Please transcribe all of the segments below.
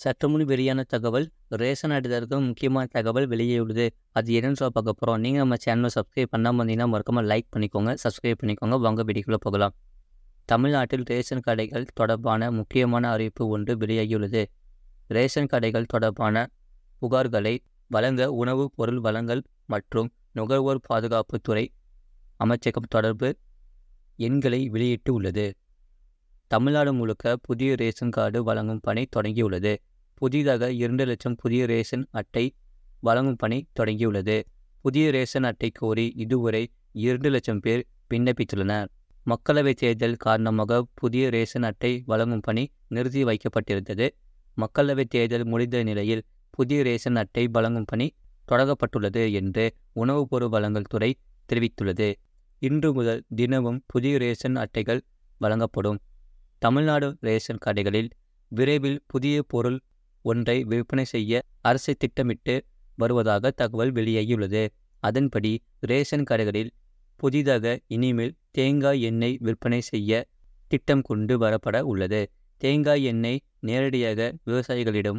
சற்று முன் வெளியான தகவல் ரேஷன் அட்டைதாரருக்கு முக்கியமான தகவல் வெளியே அது என்னன்னு சொல்ல பார்க்க போகிறோம் நீங்கள் நம்ம சேனலை சப்ஸ்கிரைப் பண்ணாமல் வந்தீங்கன்னா மறக்காமல் லைக் பண்ணிக்கோங்க சப்ஸ்கிரைப் பண்ணிக்கோங்க வாங்க வீடியோக்குள்ளே போகலாம் தமிழ்நாட்டில் ரேஷன் கடைகள் தொடர்பான முக்கியமான அறிவிப்பு ஒன்று வெளியாகியுள்ளது ரேஷன் கடைகள் தொடர்பான புகார்களை வழங்க உணவுப் பொருள் வழங்கல் மற்றும் நுகர்வோர் பாதுகாப்புத் துறை அமைச்சகம் தொடர்பு எண்களை வெளியிட்டு உள்ளது தமிழ்நாடு முழுக்க புதிய ரேஷன் கார்டு வழங்கும் பணி தொடங்கியுள்ளது புதிதாக இரண்டு லட்சம் புதிய ரேஷன் அட்டை வழங்கும் பணி தொடங்கியுள்ளது புதிய ரேஷன் அட்டை கோரி இதுவரை இரண்டு லட்சம் பேர் விண்ணப்பித்துள்ளனர் மக்களவைத் தேர்தல் காரணமாக புதிய ரேஷன் அட்டை வழங்கும் பணி நிறுத்தி வைக்கப்பட்டிருந்தது மக்களவைத் தேர்தல் முடிந்த நிலையில் புதிய ரேஷன் அட்டை வழங்கும் பணி தொடங்கப்பட்டுள்ளது என்று உணவுப் பொருள் வழங்கல் துறை தெரிவித்துள்ளது இன்று முதல் தினமும் புதிய ரேஷன் அட்டைகள் வழங்கப்படும் தமிழ்நாடு ரேஷன் கடைகளில் விரைவில் புதிய பொருள் ஒன்றை விற்பனை செய்ய அரசு திட்டமிட்டு வருவதாக தகவல் வெளியாகியுள்ளது அதன்படி ரேஷன் கடைகளில் புதிதாக இனிமேல் தேங்காய் எண்ணெய் விற்பனை செய்ய திட்டம் கொண்டு வரப்பட உள்ளது தேங்காய் எண்ணெய் நேரடியாக விவசாயிகளிடம்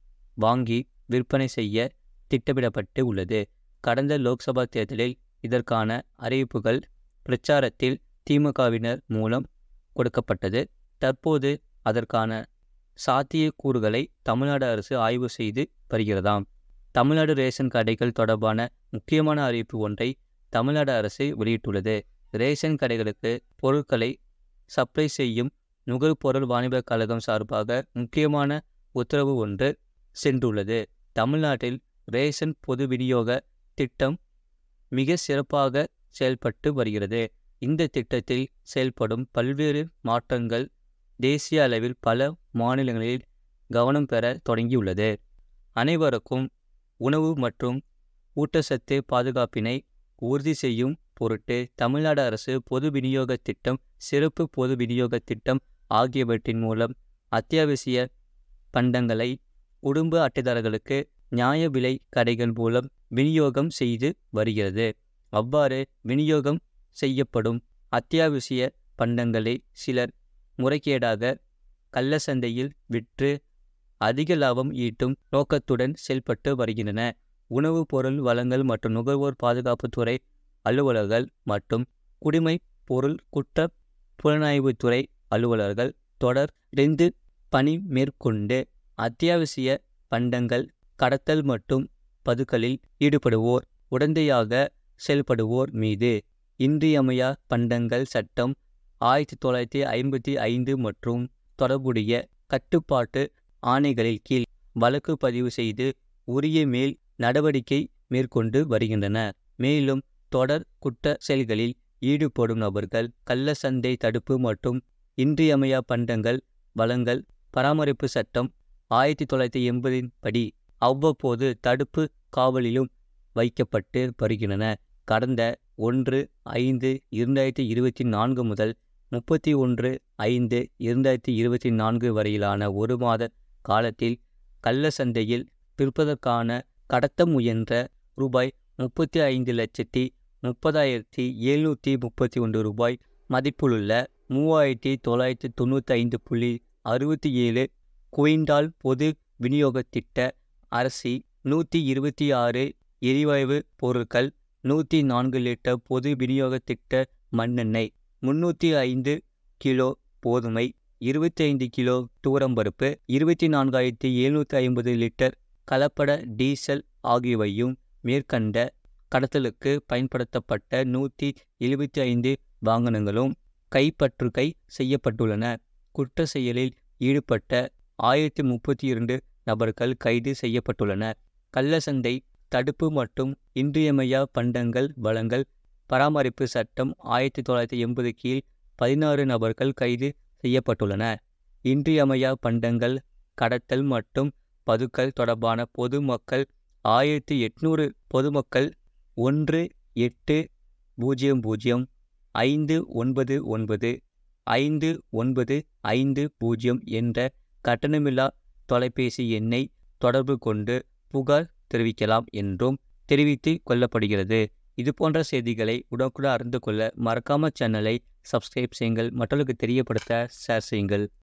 வாங்கி விற்பனை செய்ய திட்டமிடப்பட்டு உள்ளது கடந்த லோக்சபா தேர்தலில் இதற்கான அறிவிப்புகள் பிரச்சாரத்தில் திமுகவினர் மூலம் கொடுக்கப்பட்டது தற்போது அதற்கான சாத்தியக்கூறுகளை தமிழ்நாடு அரசு ஆய்வு செய்து வருகிறதாம் தமிழ்நாடு ரேஷன் கடைகள் தொடர்பான முக்கியமான அறிவிப்பு ஒன்றை தமிழ்நாடு அரசு வெளியிட்டுள்ளது ரேஷன் கடைகளுக்கு பொருட்களை சப்ளை செய்யும் நுகர்பொருள் வாணிபக் கழகம் சார்பாக முக்கியமான உத்தரவு ஒன்று சென்றுள்ளது தமிழ்நாட்டில் ரேஷன் பொது விநியோக திட்டம் மிக சிறப்பாக செயல்பட்டு வருகிறது இந்த திட்டத்தில் செயல்படும் பல்வேறு மாற்றங்கள் தேசிய அளவில் பல மாநிலங்களில் கவனம் பெற தொடங்கியுள்ளது அனைவருக்கும் உணவு மற்றும் ஊட்டச்சத்து பாதுகாப்பினை உறுதி செய்யும் பொருட்டு தமிழ்நாடு அரசு பொது விநியோக திட்டம் சிறப்பு பொது விநியோக திட்டம் ஆகியவற்றின் மூலம் அத்தியாவசிய பண்டங்களை குடும்ப அட்டைதாரர்களுக்கு நியாய விலை கடைகள் மூலம் விநியோகம் செய்து வருகிறது அவ்வாறு விநியோகம் செய்யப்படும் அத்தியாவசிய பண்டங்களை சிலர் முறைகேடாக கள்ள சந்தையில் விற்று அதிக லாபம் ஈட்டும் நோக்கத்துடன் செயல்பட்டு வருகின்றன உணவுப் பொருள் வழங்கல் மற்றும் நுகர்வோர் பாதுகாப்புத்துறை அலுவலர்கள் மற்றும் குடிமை பொருள் குற்ற புலனாய்வுத்துறை அலுவலர்கள் தொடர்ந்து பணி மேற்கொண்டு அத்தியாவசிய பண்டங்கள் கடத்தல் மற்றும் பதுக்கலில் ஈடுபடுவோர் உடந்தையாக செயல்படுவோர் மீது இன்றியமையா பண்டங்கள் சட்டம் ஆயிரத்தி தொள்ளாயிரத்தி ஐம்பத்தி ஐந்து மற்றும் தொடர்புடைய கட்டுப்பாட்டு ஆணைகளின் கீழ் வழக்கு பதிவு செய்து உரிய மேல் நடவடிக்கை மேற்கொண்டு வருகின்றன மேலும் தொடர் குற்ற செயல்களில் ஈடுபடும் நபர்கள் கள்ள சந்தை தடுப்பு மற்றும் இன்றியமையா பண்டங்கள் வழங்கல் பராமரிப்பு சட்டம் ஆயிரத்தி தொள்ளாயிரத்தி எண்பதின் படி அவ்வப்போது தடுப்பு காவலிலும் வைக்கப்பட்டு வருகின்றன கடந்த ஒன்று ஐந்து இரண்டாயிரத்தி இருபத்தி நான்கு முதல் முப்பத்தி ஒன்று ஐந்து இரண்டாயிரத்தி இருபத்தி நான்கு வரையிலான ஒரு மாத காலத்தில் கள்ள சந்தையில் விற்பதற்கான கடத்த முயன்ற ரூபாய் முப்பத்தி ஐந்து லட்சத்தி முப்பதாயிரத்தி எழுநூற்றி முப்பத்தி ஒன்று ரூபாய் மதிப்புள்ள மூவாயிரத்தி தொள்ளாயிரத்தி தொண்ணூற்றி ஐந்து புள்ளி அறுபத்தி ஏழு குவிண்டால் பொது விநியோக திட்ட அரிசி நூற்றி இருபத்தி ஆறு எரிவாயு பொருட்கள் நூற்றி நான்கு லிட்டர் பொது விநியோக திட்ட மண்ணெண்ணெய் முன்னூற்றி ஐந்து கிலோ கோதுமை இருபத்தி ஐந்து கிலோ தூரம்பருப்பு இருபத்தி நான்காயிரத்தி எழுநூற்றி ஐம்பது லிட்டர் கலப்பட டீசல் ஆகியவையும் மேற்கண்ட கடத்தலுக்கு பயன்படுத்தப்பட்ட நூற்றி எழுபத்தி ஐந்து வாகனங்களும் கைப்பற்றுகை செய்யப்பட்டுள்ளன குற்ற செயலில் ஈடுபட்ட ஆயிரத்தி முப்பத்தி இரண்டு நபர்கள் கைது செய்யப்பட்டுள்ளனர் கள்ளசந்தை தடுப்பு மற்றும் இன்றியமையா பண்டங்கள் வழங்கல் பராமரிப்பு சட்டம் ஆயிரத்தி தொள்ளாயிரத்தி எண்பது கீழ் பதினாறு நபர்கள் கைது செய்யப்பட்டுள்ளனர் இன்றியமையா பண்டங்கள் கடத்தல் மற்றும் பதுக்கல் தொடர்பான பொதுமக்கள் ஆயிரத்தி எட்நூறு பொதுமக்கள் ஒன்று எட்டு பூஜ்ஜியம் பூஜ்ஜியம் ஐந்து ஒன்பது ஒன்பது ஐந்து ஒன்பது ஐந்து பூஜ்ஜியம் என்ற கட்டணமில்லா தொலைபேசி எண்ணை தொடர்பு கொண்டு புகார் தெரிவிக்கலாம் என்றும் தெரிவித்து கொள்ளப்படுகிறது இது போன்ற செய்திகளை உடனுக்குடன் அறிந்து கொள்ள மறக்காம சேனலை சப்ஸ்கிரைப் செய்யுங்கள் மற்றவர்களுக்கு தெரியப்படுத்த ஷேர் செய்யுங்கள்